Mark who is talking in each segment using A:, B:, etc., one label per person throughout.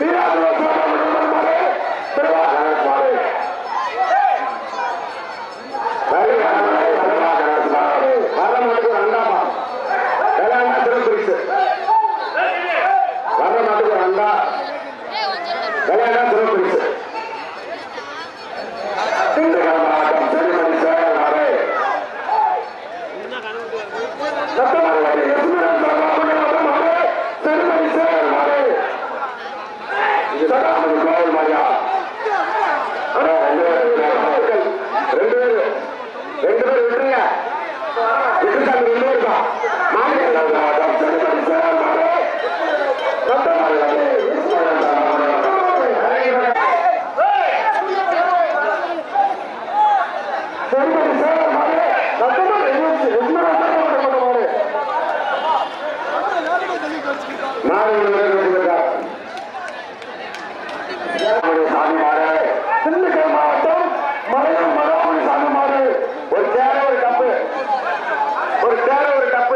A: ரெண்டு பேரும் ரெண்டு பேரும் விட்டுருங்க விட்டுட்டாங்க ரெண்டு பேரும் தான் மாநில மாவட்டம் திருப்பதி சேலம் மாடு சட்டமன்ற திருப்பதி சேலம் மாடு சட்டமன்ற இருபத்தி ரெண்டு சட்டமன்ற மாடு நாலு பேர் வெற்றிபெற்றார் சாமி மாடு திண்டுக்கல் மாவட்டம் மலையம் மனோமணி சாமி மாடு ஒரு சேர ஒரு கப்பு ஒரு சேர ஒரு கப்பு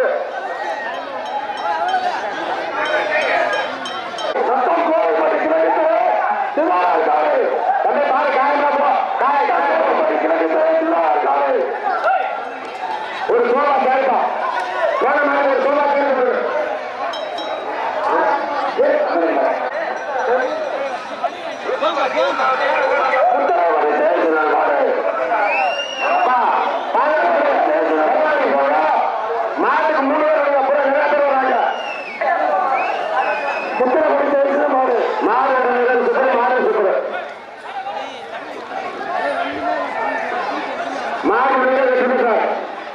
A: சத்தம் கோவில்பட்டி கிழக்கு திருவாரூர் காலை தந்தை பாரு காயம் போ காய கோவில்பட்டி கிழக்கு திருவாரூர் காலை ஒரு சோழா சேர்ப்பா சோழ மேல ஒரு சோழா சேர்ப்பு உத்தரவாடி தேர்தல் மாடு அப்பா, பாலக்காடு தேர்தல் போராடி போங்க. மாட்டுக்கு மூணு பேர் வருங்க, அப்புறம் நிறைய பேர் வராங்க. உத்தரவாடி தேர்தல் மாடு. மாடு நிழல் சுத்துது, மாடு சுத்துது. மாடு நிழல் சுத்துது சார்.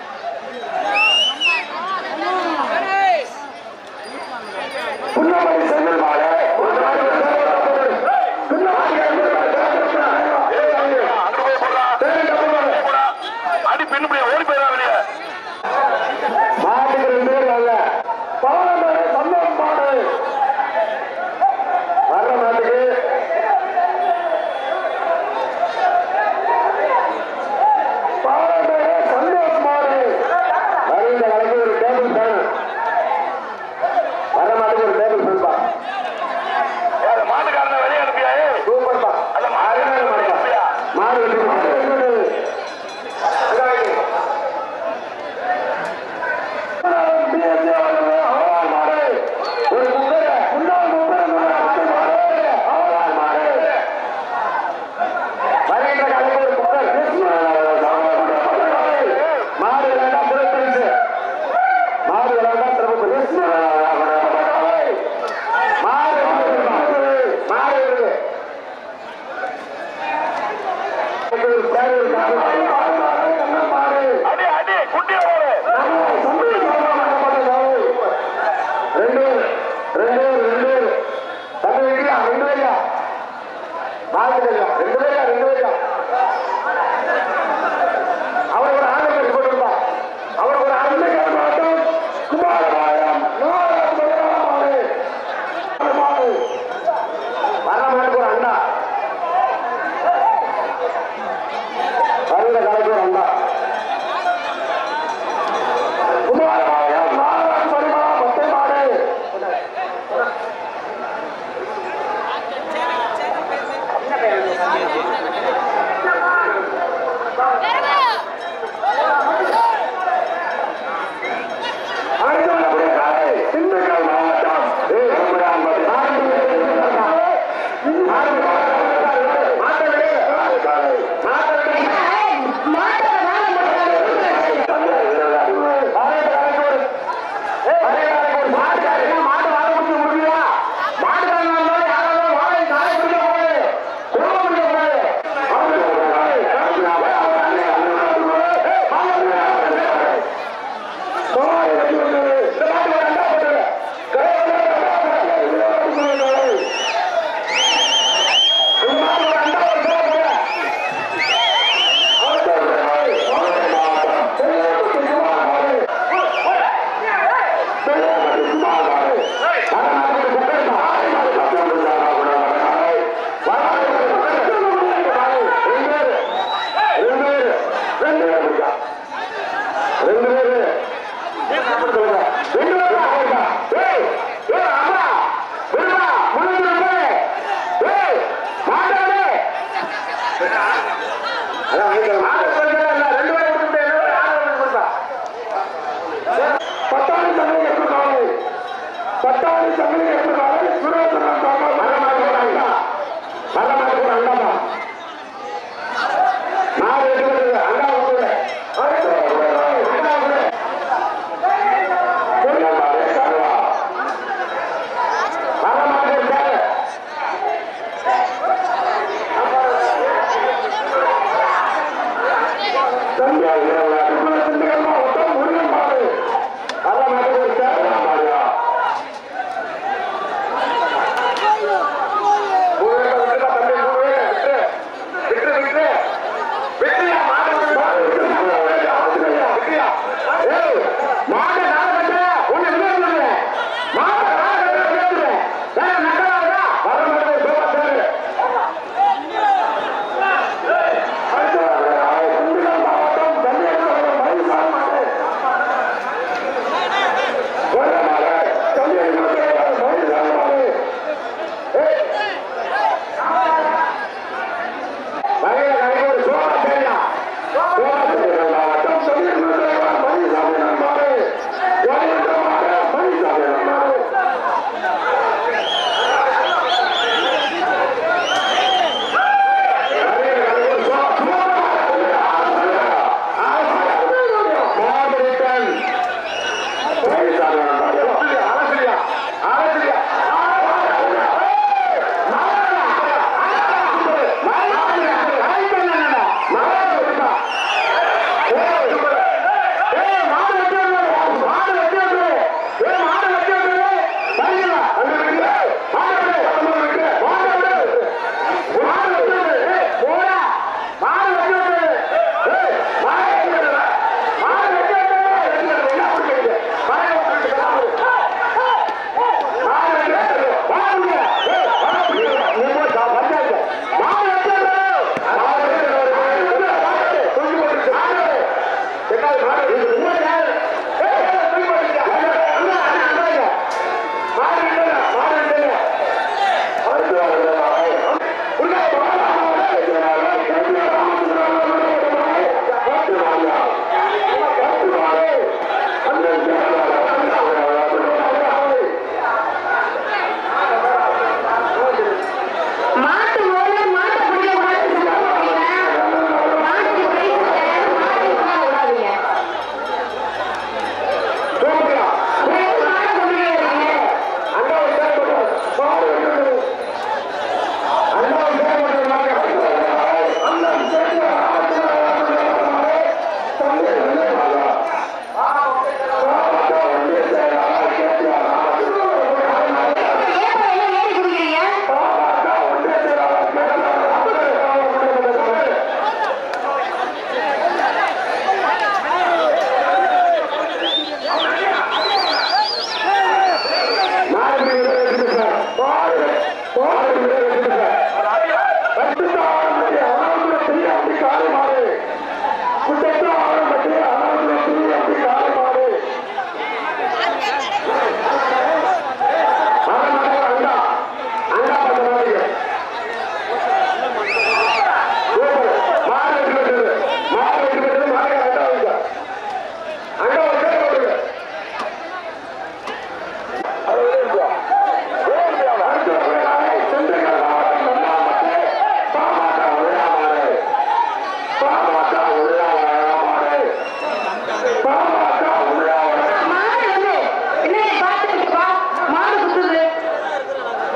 A: புன்னமணி செந்தில் மாடு. ஒரு மாடு புன்னமணி செந்தில் மாடு. ஏய், அங்கே. தேடி தப்பு மாடு.
B: அடி பின்னு போய் ஓடி போயிடா வெளியே
A: மாட்டுக்கு ரெண்டு பேர் வரல பாலமேடு சந்தோஷ் மாடு வர்ற மாட்டுக்கு பாலமேடு சந்தோஷ் மாடு வருகின்ற வழக்கு ஒரு டேபிள் ஃபேன் வர்ற மாட்டுக்கு ஒரு டேபிள் ஃபேன்பா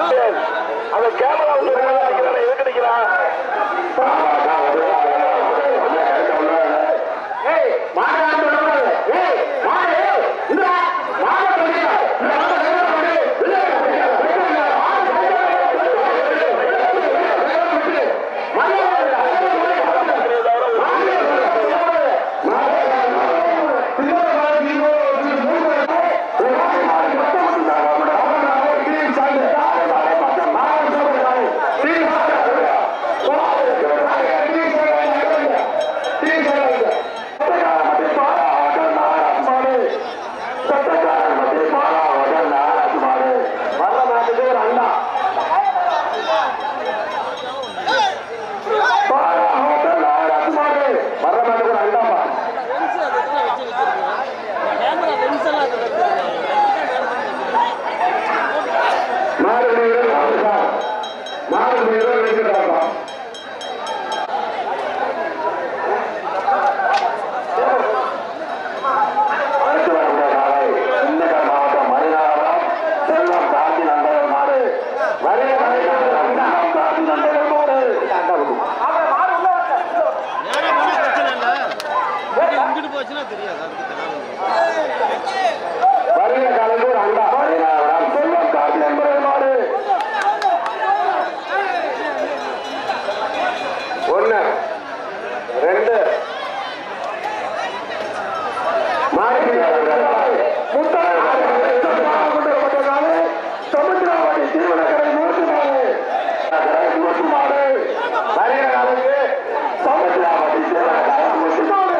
B: பார்த்தேன் அந்த கேமரா வந்து நிற்கிறான் எதுக்கு நிற்கிறான்
A: ஏய் மாடு மாடு ஏய் மாடு இந்த மாடு
C: இங்கிட்டு போச்சுன்னா தெரியாது அதுக்கு தெரியாது
A: வருகிற கலைஞர் அண்டா பதினாறாம் செல்வம் காட்டு என்பதை மாடு ஒண்ணு ரெண்டு சமுத்திரவாடி தீவனக்கரை நூற்று மாடு நூற்று மாடு வருகிற காலைக்கு சமுத்திரவாடி தீவனக்கரை நூற்று மாடு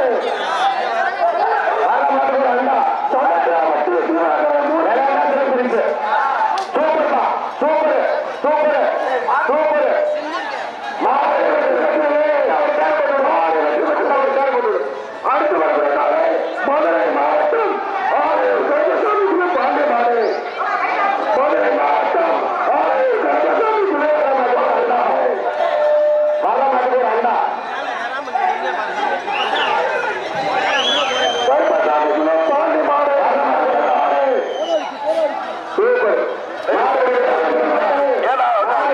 A: அண்டா பாண்டி மாடு சூப்பர்
B: ஏடா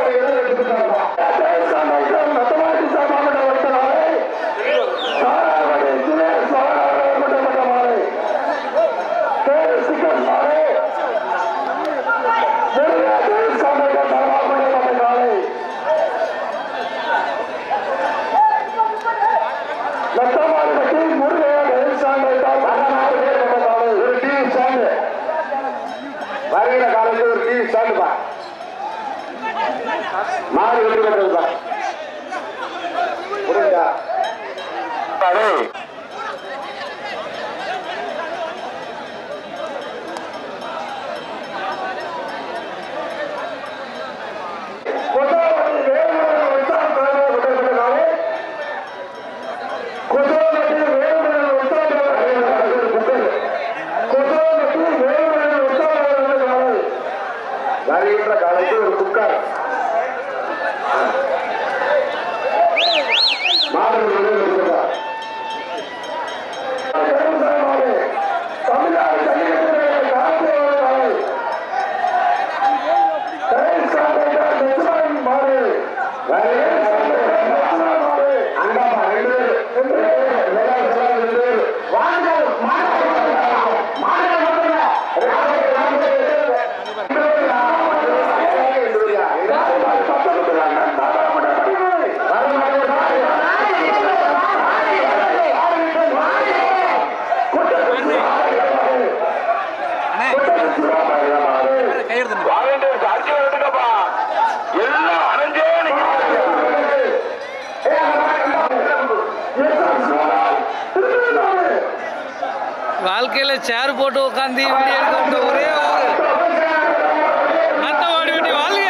A: வருகிற காலையில் ஒரு டிவி ஸ்டாண்டு பா மாடு வெற்றி பெற்றது பா புரியுதா
B: டேய்
A: கொசோவட்டி வேலுமணி உற்சாகம் தலைமை விட்டப்பட்ட நாளே கொசோவட்டி வேலுமணி உற்சாகம் கொசோவட்டி வேலுமணி உற்சாகம் நாளே வருகின்ற காலத்தில் ஒரு குக்கர் மாடு தமிழ்நாடு சங்கத்தினுடைய காலத்தில் நாளை
B: வாங்கிட்டு அடிச்சு எடுக்கப்பா எல்லாம் அரைஞ்சே
C: வாழ்க்கையில சேர் போட்டு உட்காந்து வீடியோ எடுக்க ஒரே ஒரு நத்த ஓடி விட்டு வாழ்க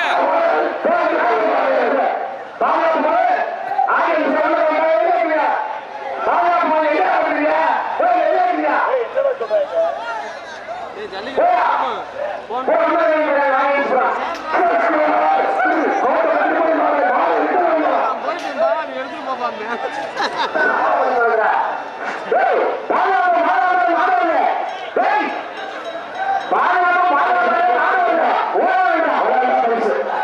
A: பாதுகாப்பு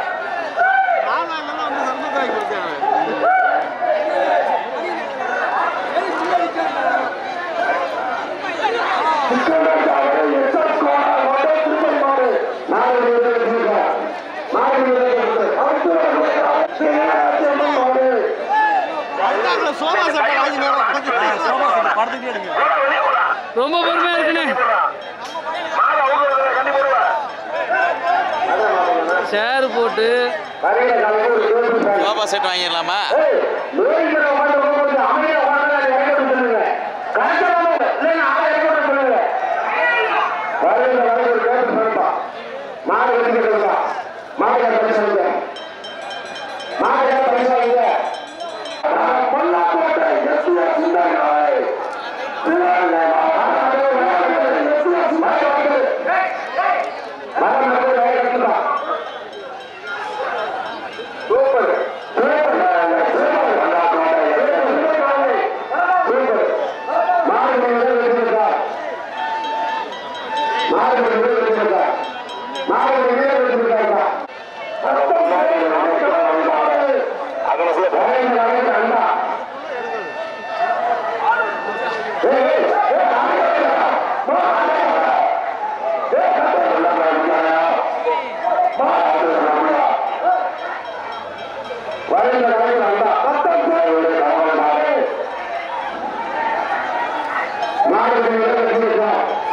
D: சோபா செட் வாங்கி சோபா செட் படத்துக்கே எடுங்க
B: வெளியே போடா
C: ரொம்ப பொறுமையா இருக்குண்ணே
B: மாலை அவங்க கண்டி போடுவா
C: சேர் போட்டு
A: வருகிற காலையில் ஒரு கேள்வி சார்.
D: சோபா செட் வாங்கிடலாமா
A: ஏய், நோய்கிற உட்கார்ந்து உட்கார்ந்து அமைதியா உட்கார்ந்து அதை இறக்கி விட்டு சொல்லுங்க. கரெக்டா வாங்க. இல்லைன்னா ஆளை இறக்கி விட்டு சொல்லுங்க. வருகிற காலையில் ஒரு கேள்வி சார்ப்பா. மாடு வெட்டிக்கிட்டு இருக்கா. மாடு பரிசு வைங்க. மாடு பரிசு வைங்க. நான் பொல்லாக்கோட்டை எஸ்ஏ சிந்தனை. சிவகங்கை மாவட்டம் எஸ்ஏ சிந்தனை. மரம் நட்டு வயல் கட்டுதா. சூப்பர் சூப்பர் சூப்பர் மாடு மணி வச்சிருக்கா மாடு மணி வச்சிருக்கா மாடு மணி வச்சிருக்கா
B: அதுல சொல்ல
A: அண்டா வருகிற காலையில் அண்டா பத்தம் பேருடைய கவனம் மாடு மாடு மணி வச்சிருக்கா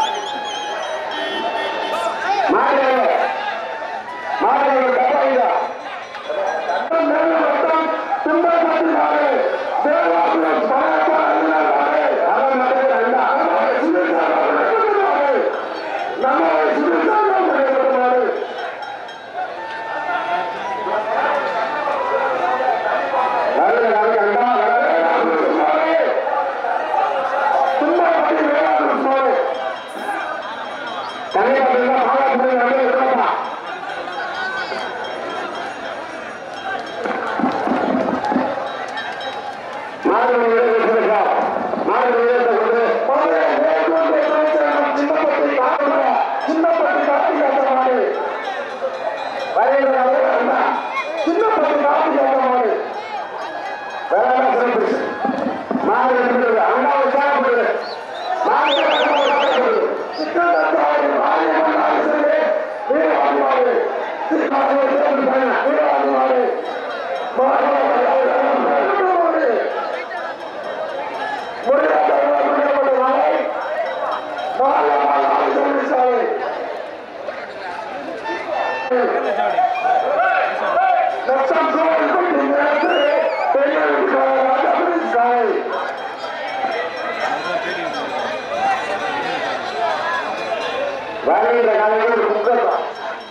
A: மாடு மாடு டப்பா இதா தனியாக பாலாபுரம் மாடு வச்சிருக்கா மாடு கொண்டு சின்னப்பட்டி காட்டு சின்னப்பட்டி காட்டு கேட்ட மாடு வரையில சின்னப்பட்டி காட்டு கேட்ட மாடு வேற சிறப்பு மாடு வச்சிருக்கு அண்ணா சாப்பிடுது மாடு சிக்கன் தட்டாடு மாடு மாடு வீடு வாங்கி மாடு மாடு வீடு வாங்கி மாடு மாடு மாடு வரையில காலையில் ஒரு புக்கல் தான்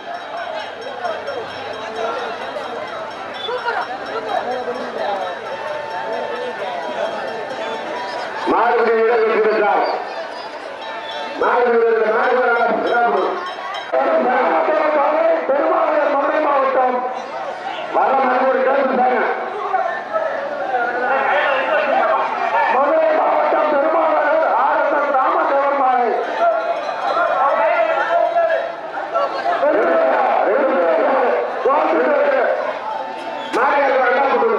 A: மாடுபிடி வீரர் இருக்கிறார் மாடுபிடி வீரர் மாடு பெருமாள் மதுரை மாவட்டம் வர மறுபடி கேட்டுட்டாங்க மதுரை மாவட்டம் பெருமாள் ஆர்எஸ்எஸ் ராமதேவர் மாலை மாடு ரெண்டாம் கொடுங்க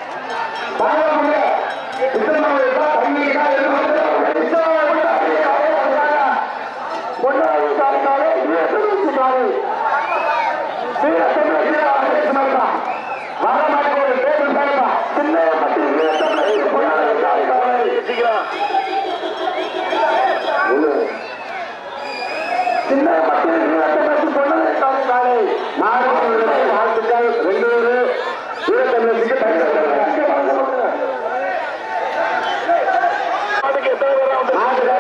A: சின்ன மக்கள் சொன்னதை காலை மாடு வாழ்த்துக்கள் ரெண்டு பேரு வீரத்தமிழத்துக்கு
B: அதுக்கு எத்தனை பேர் வந்து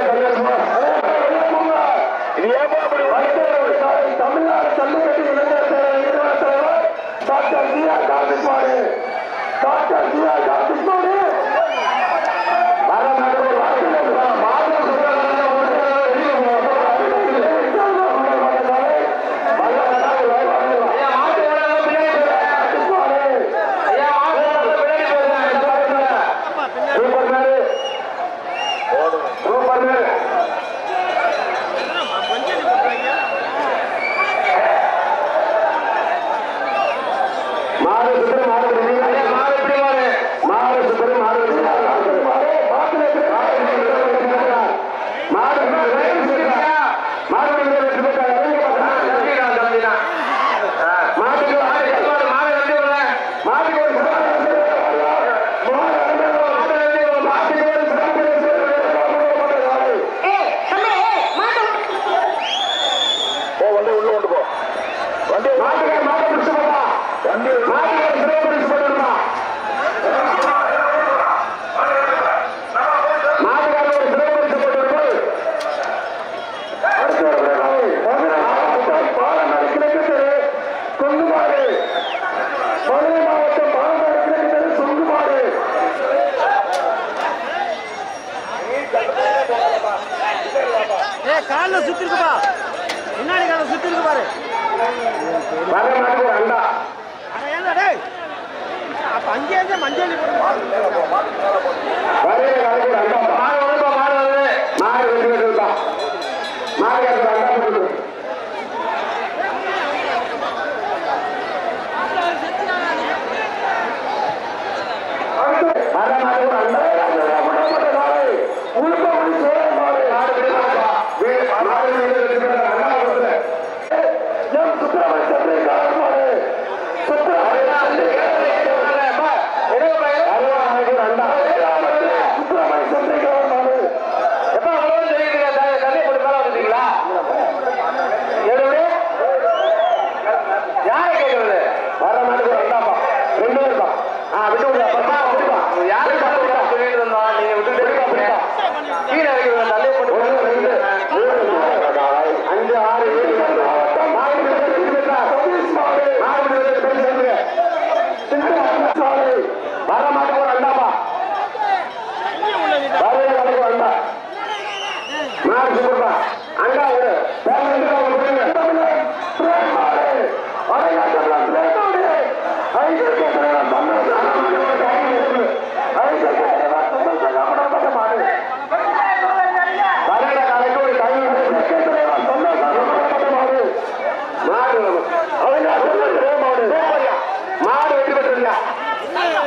B: இது ஏன் அப்படி
A: தமிழ்நாடு ஜல்லிக்கட்டு இளைஞர் பேரவை நிறுவன தலைவர் டாக்டர் ஜி ஆர் கார்த்திக்மாடு டாக்டர் ஜி ஆர் கார்த்திக்மாடு வர நடுவர் சூப்பர் மேரு சூப்பர் மேரு மாடு சுத்தம் மாடு சுத்தம் மாடு எப்படி மாடு மாடு சுத்தம் மாடு சுத்தம் மாடு மாடு மாடு மாட்டுக்கு மாடு மாடு வந்து மாட்டுக்கு ஒரு மாடு
E: கால சுத்தி இருக்குப்பா முன்னாடி கால சுத்தி இருக்கு பாரு
A: வர மாட்டுக்கு ஒரு அண்டா
E: அட ஏன்டா டேய் அப்ப அங்கே இருந்து மஞ்சள்
A: வரையில கலக்கு ஒரு அண்டா மாடு வருப்பா மாடு வருது மாடு வெட்டி வெட்டுப்பா மாடு கலக்கு அண்டா போட்டு வர மாட்டுக்கு ஒரு அண்டா உழுப்ப மணி சோழ மாடு மாடு விடுவாப்பா மாடு வீடு வெட்டி அண்டா வருது எம் சுப்பிரமணிய சந்திர காலம் மாடு அஞ்சு ஆறு ஏழு மாடு மாடு வர மாட்டுக்கு ஒரு அண்டாப்பா வரையில கணக்கு அண்டா மாடு சுடுப்பா அண்டா விடு வரையில கணக்கு ஒரு கை மாடு மாடு மாடு வெற்றி பெற்றிருந்தா